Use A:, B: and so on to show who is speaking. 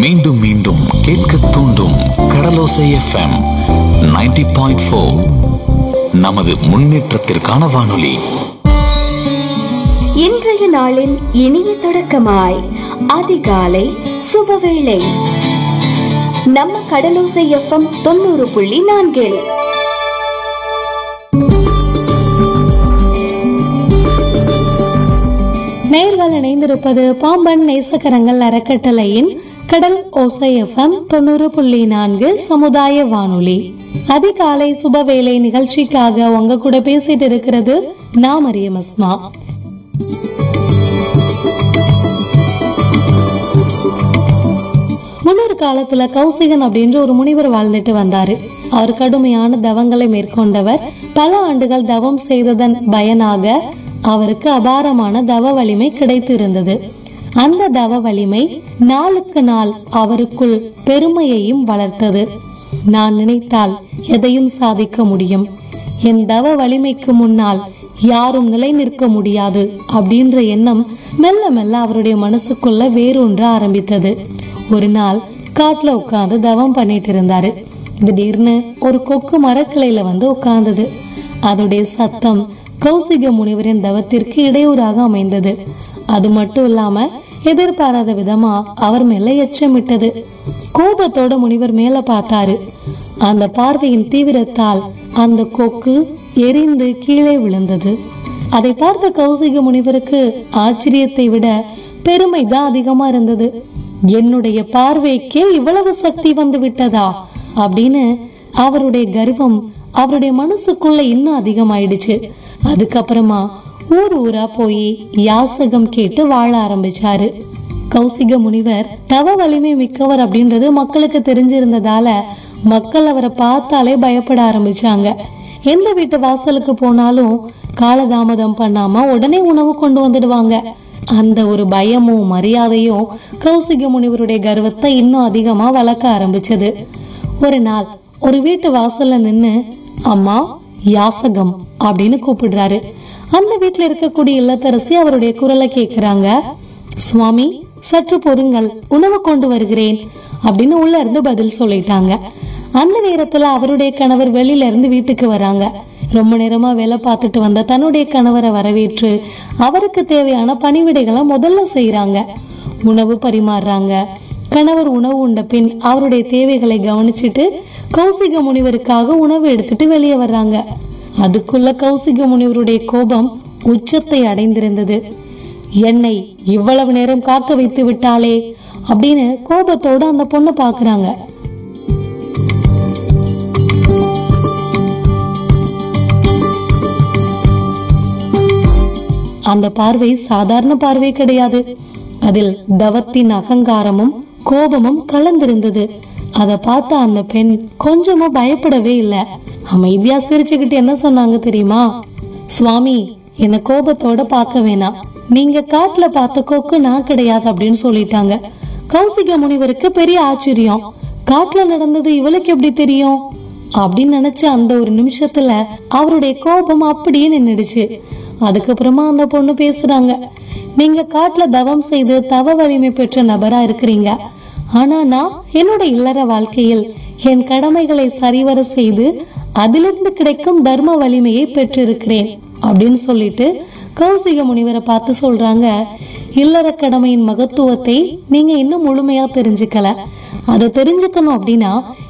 A: மீண்டும் மீண்டும் கேட்க தூண்டும் கடலோசை எஃப்எம் 90.4 பாயிண்ட் நமது முன்னேற்றத்திற்கான வானொலி
B: இன்றைய நாளின் இனிய தொடக்கமாய் அதிகாலை சுபவேளை நம்ம கடலோசை எஃப்எம் தொண்ணூறு புள்ளி நான்கில்
C: நேர்கள் இணைந்திருப்பது பாம்பன் நேசகரங்கள் அறக்கட்டளையின் கடல் ஓசை எஃப்எம் தொண்ணூறு புள்ளி நான்கு சமுதாய வானொலி அதிகாலை சுபவேளை நிகழ்ச்சிக்காக உங்க கூட பேசிட்டு இருக்கிறது நான் மரியம் அஸ்மா முன்னொரு காலத்துல கௌசிகன் அப்படின்ற ஒரு முனிவர் வாழ்ந்துட்டு வந்தாரு அவர் கடுமையான தவங்களை மேற்கொண்டவர் பல ஆண்டுகள் தவம் செய்ததன் பயனாக அவருக்கு அபாரமான தவ வலிமை கிடைத்து இருந்தது அந்த தவ வலிமை நாளுக்கு நாள் அவருக்குள் பெருமையையும் வளர்த்தது நான் நினைத்தால் எதையும் சாதிக்க முடியும் என் தவ வலிமைக்கு முன்னால் யாரும் நிலை நிற்க முடியாது அப்படின்ற எண்ணம் மெல்ல மெல்ல அவருடைய மனசுக்குள்ள வேரூன்ற ஆரம்பித்தது ஒரு நாள் காட்டுல உட்கார்ந்து தவம் பண்ணிட்டு இருந்தாரு திடீர்னு ஒரு கொக்கு மரக்கிளையில வந்து உட்கார்ந்தது அதோடைய சத்தம் கௌசிக முனிவரின் தவத்திற்கு இடையூறாக அமைந்தது அது மட்டும் இல்லாம எதிர்பாராத விதமா அவர் மேல எச்சமிட்டது கோபத்தோட முனிவர் மேல பார்த்தாரு அந்த பார்வையின் தீவிரத்தால் அந்த கொக்கு எரிந்து கீழே விழுந்தது அதை பார்த்த கௌசிக முனிவருக்கு ஆச்சரியத்தை விட பெருமை தான் அதிகமா இருந்தது என்னுடைய பார்வைக்கே இவ்வளவு சக்தி வந்து விட்டதா அப்படின்னு அவருடைய கர்வம் அவருடைய மனசுக்குள்ள இன்னும் அதிகமாயிடுச்சு அதுக்கப்புறமா ஊர் ஊரா போய் யாசகம் கேட்டு வாழ ஆரம்பிச்சாரு கௌசிக முனிவர் தவ வலிமை மிக்கவர் அப்படின்றது மக்களுக்கு தெரிஞ்சிருந்ததால மக்கள் அவரை பார்த்தாலே பயப்பட ஆரம்பிச்சாங்க எந்த வீட்டு வாசலுக்கு போனாலும் காலதாமதம் பண்ணாம உடனே உணவு கொண்டு வந்துடுவாங்க அந்த ஒரு பயமும் மரியாதையும் கௌசிக முனிவருடைய கர்வத்தை இன்னும் அதிகமா வளர்க்க ஆரம்பிச்சது ஒரு நாள் ஒரு வீட்டு வாசல்ல நின்னு அம்மா யாசகம் அப்படின்னு கூப்பிடுறாரு அந்த வீட்டுல இருக்கக்கூடிய இல்லத்தரசி அவருடைய குரலை கேக்குறாங்க சுவாமி சற்று பொறுங்கள் உணவு கொண்டு வருகிறேன் அப்படின்னு உள்ள இருந்து பதில் சொல்லிட்டாங்க அந்த நேரத்துல அவருடைய கணவர் வெளியில இருந்து வீட்டுக்கு வராங்க ரொம்ப நேரமா வேலை பார்த்துட்டு வந்த தன்னுடைய கணவரை வரவேற்று அவருக்கு தேவையான பணிவிடைகளை முதல்ல செய்யறாங்க உணவு பரிமாறுறாங்க கணவர் உணவு உண்ட பின் அவருடைய தேவைகளை கவனிச்சிட்டு கௌசிக முனிவருக்காக உணவு எடுத்துட்டு வெளியே வர்றாங்க அதுக்குள்ள கௌசிக முனிவருடைய கோபம் உச்சத்தை அடைந்திருந்தது என்னை இவ்வளவு நேரம் காக்க வைத்து விட்டாளே அப்படின்னு கோபத்தோட அந்த பொண்ணை பாக்குறாங்க அந்த பார்வை சாதாரண பார்வை கிடையாது அதில் தவத்தின் அகங்காரமும் கோபமும் கலந்திருந்தது அத பார்த்த அந்த பெண் கொஞ்சமும் பயப்படவே இல்ல அமைதியா சிரிச்சுக்கிட்டு என்ன சொன்னாங்க தெரியுமா சுவாமி என்ன கோபத்தோட பார்க்க வேணாம் நீங்க காட்டுல பார்த்த கொக்கு நான் கிடையாது அப்படின்னு சொல்லிட்டாங்க கௌசிக முனிவருக்கு பெரிய ஆச்சரியம் காட்டுல நடந்தது இவளுக்கு எப்படி தெரியும் அப்படின்னு நினைச்ச அந்த ஒரு நிமிஷத்துல அவருடைய கோபம் அப்படியே நின்னுடுச்சு அதுக்கப்புறமா அந்த பொண்ணு பேசுறாங்க நீங்க காட்டுல தவம் செய்து தவ வலிமை பெற்ற நபரா இருக்கிறீங்க ஆனா நான் என்னோட இல்லற வாழ்க்கையில் என் கடமைகளை சரிவர செய்து அதிலிருந்து கிடைக்கும் தர்ம வலிமையை பெற்றிருக்கிறேன் அப்படின்னு சொல்லிட்டு கௌசிக முனிவரை பார்த்து சொல்றாங்க இல்லற கடமையின் மகத்துவத்தை நீங்க இன்னும் முழுமையா தெரிஞ்சுக்கல அதை தெரிஞ்சுக்கணும் அப்படின்னா